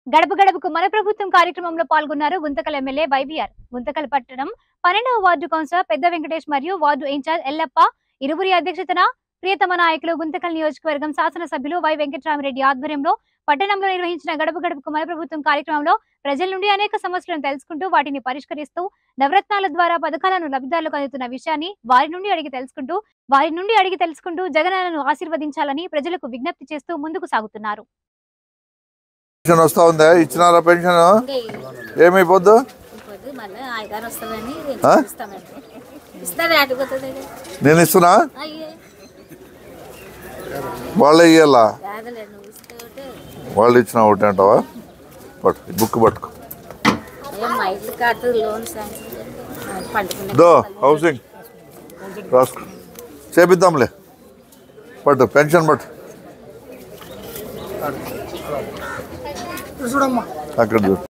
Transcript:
గడప గడపకు మన ప్రభుత్వం కార్యక్రమంలో పాల్గొన్నారు గుంతకల్ ఎమ్మెల్యే వైవిఆర్ గుంతకల్ పట్టణం పన్నెండవ వార్డు కౌన్సిలర్ పెద్ద వెంకటేష్ మరియు వార్డు ఇన్ఛార్జ్ ఎల్లప్ప ఇరువురి అధ్యక్షతన ప్రియతమ నాయకులు గుంతకల్ నియోజకవర్గం శాసనసభ్యులు వై వెంకటరామరెడ్డి ఆధ్వర్యంలో పట్టణంలో నిర్వహించిన గడప గడపకు మన ప్రభుత్వం కార్యక్రమంలో ప్రజల నుండి అనేక సమస్యలను తెలుసుకుంటూ వాటిని పరిష్కరిస్తూ నవరత్నాల ద్వారా పథకాలను లబ్ధిదారులకు అందుతున్న విషయాన్ని వారి నుండి అడిగి తెలుసుకుంటూ వారి నుండి అడిగి తెలుసుకుంటూ జగనన్నను ఆశీర్వదించాలని ప్రజలకు విజ్ఞప్తి చేస్తూ ముందుకు సాగుతున్నారు పెన్షన్ వస్తా ఉందా ఇచ్చినారా పెన్షన్ ఇంకా ఏమైపోద్దు పొద్దు మళ్ళీ ఆయగారు వస్తుందని ఆ? ఇస్తామండి ఇస్తారు ఆటిపోతుంది నేను ఇస్తున్నా అయ్యే వాళ్ళే ఇయ్యాలా కాదులే నువ్వు ఇస్తే ఒకటి వాళ్ళు ఇచ్చిన ఒకటి అంటావా పట్టు బుక్ పట్టుకో ఏం మా ఇల్లు కట్టు లోన్ శాంక్షన్ పండుకునే దో హౌసింగ్ రాసుకో చేపిద్దాంలే పట్టు పెన్షన్ పట్టు అక్కడ చూడు